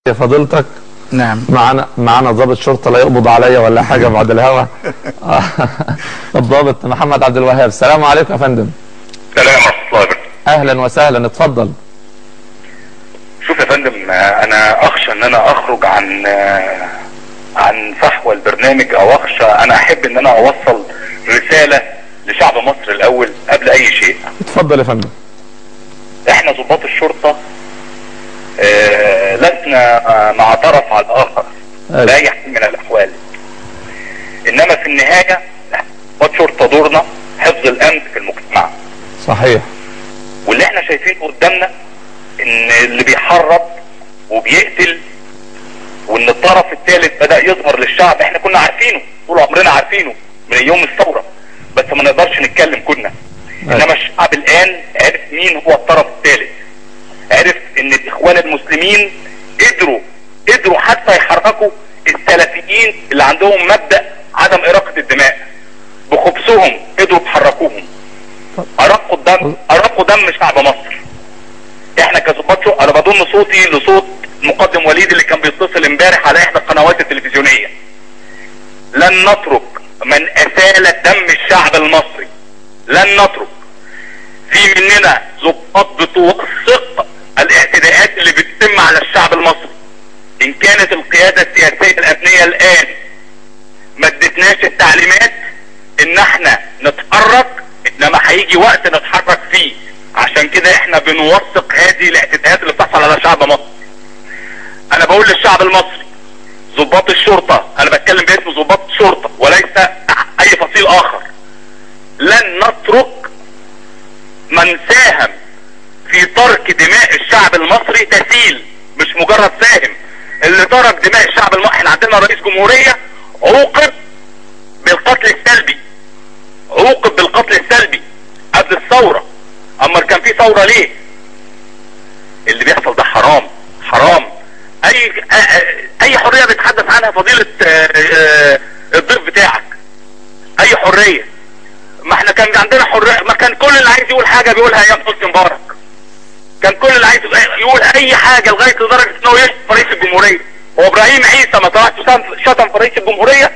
يا فضيلتك نعم معنا معنا ضابط شرطه لا يقبض عليا ولا حاجه بعد الهوا الضابط محمد عبد الوهاب السلام عليكم يا فندم سلام ورحمه الله وبركاته اهلا وسهلا اتفضل شوف يا فندم آه، انا اخشى ان انا اخرج عن آه، عن فحوى البرنامج او اخشى انا احب ان انا اوصل رساله لشعب مصر الاول قبل اي شيء اتفضل يا فندم احنا ضباط الشرطه آه، لسنا آه، مع طرف على الاخر أيوة. باي حال من الاحوال انما في النهايه ضباط شرطه دورنا حفظ الامن في المجتمع صحيح واللي احنا شايفينه قدامنا ان اللي بيحرض وبيقتل وان الطرف الثالث بدا يظهر للشعب احنا كنا عارفينه طول عمرنا عارفينه من يوم الثوره بس ما نقدرش نتكلم كنا أيوة. انما الشعب الان عرف مين هو الطرف الثالث عرف ان الاخوان المسلمين قدروا قدروا حتى يحركوا السلفيين اللي عندهم مبدا عدم اراقه الدماء بخبثهم قدروا يحركوهم ارقوا الدم ارقوا دم شعب مصر احنا كظباط شو انا بضم صوتي لصوت المقدم وليد اللي كان بيتصل امبارح على احدى القنوات التلفزيونيه لن نترك من اسال دم الشعب المصري لن نترك في مننا ضباط بتوثق الاعتداءات اللي بتتم على الشعب المصري ان كانت القياده السياسيه الامنيه الان ما ادتناش التعليمات ان احنا نتحرك انما هيجي وقت نتحرك فيه عشان كده احنا بنوثق هذه الاعتداءات اللي بتحصل على شعب مصر انا بقول للشعب المصري ضباط الشرطة انا بتكلم باسم ضباط الشرطة وليس اي فصيل اخر لن نترك من ساهم في ترك دماء الشعب المصري تسيل مش مجرد ساهم اللي ترك دماء الشعب المصري احنا عندنا رئيس جمهورية عوقب بالقتل السلبي عوقب بالقتل السلبي قبل الثورة اما كان في ثورة ليه اللي بيحصل ده حرام حرام اي اي حرية بيتحدث عنها فضيلة آه، آه، الضيف بتاعك اي حرية ما احنا كان عندنا حرية ما كان كل اللي عايز يقول حاجة بيقولها ايام حسني مبارك كان كل اللي عايز يقول اي حاجة لغاية لدرجة انه يشتم رئيس الجمهورية هو ابراهيم عيسى ما طلعش شتم- شتم في رئيس الجمهورية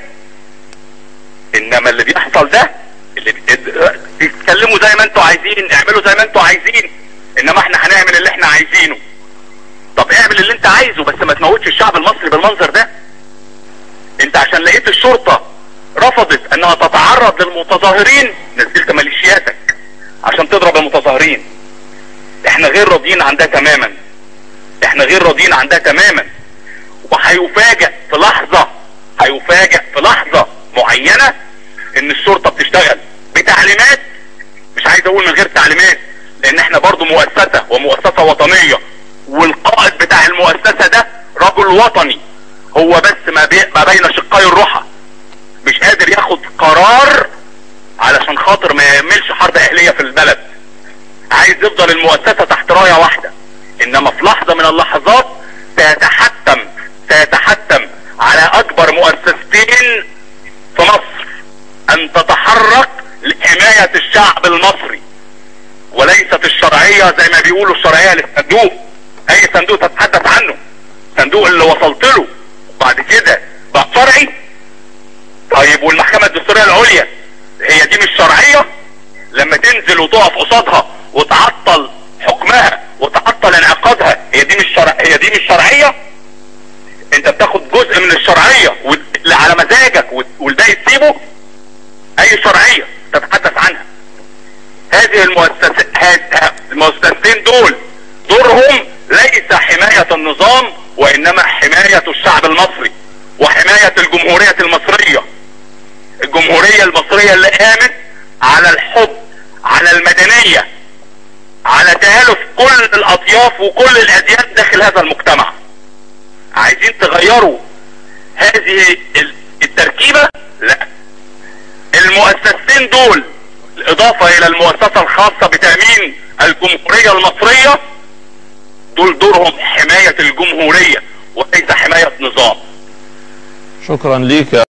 انما اللي بيحصل ده اللي بي- تتكلموا زي ما انتوا عايزين اعملوا زي ما انتوا عايزين انما احنا هنعمل اللي احنا عايزينه طب اعمل اللي انت عايزه بس ما تموتش الشعب المصري بالمنظر ده انت عشان لقيت الشرطة رفضت انها تتعرض للمتظاهرين نزلت ميليشياتك عشان تضرب المتظاهرين احنا غير راضيين عن ده تماما احنا غير راضيين عن ده تماما وهيفاجئ في لحظة هيفاجئ في لحظة معينة ان الشرطة بتشتغل بتعليمات مش عايز اقول من غير تعليمات لان احنا برضو مؤسسة ومؤسسة وطنية والقائد بتاع المؤسسة ده رجل وطني هو بس ما, بي... ما بين شقي الرحى مش قادر ياخد قرار علشان خاطر ما يعملش حرب اهلية في البلد عايز يفضل المؤسسة تحت راية واحدة انما في لحظة من اللحظات سيتحتم سيتحتم على اكبر مؤسستين في مصر ان تتحرك لحماية الشعب المصري وليست الشرعية زي ما بيقولوا الشرعية للصندوق اي صندوق تتحدث عنه صندوق اللي وصلت له بعد كده بقى شرعي طيب والمحكمة الدستورية العليا هي دي مش شرعية لما تنزل وتقف قصادها وتعطل حكمها وتعطل انعقادها هي دي مش شرع هي دي مش شرعية انت بتاخد جزء من الشرعية وت- اللي على مزاجك وت- والباقي تسيبه اي شرعية تتحدث عنها هذه المؤسسات هذه المؤسستين دول دورهم ليس حماية النظام وانما حماية الشعب المصري وحماية الجمهورية المصرية الجمهورية المصرية اللي قامت على الحب على المدنية على تهالف كل الاطياف وكل الاديان داخل هذا المجتمع عايزين تغيروا هذه ال- التركيبة لا المؤسستين دول اضافة الى المؤسسة الخاصة بتأمين الجمهورية المصرية دول دورهم حماية الجمهورية وليس حماية نظام شكرا ليك يا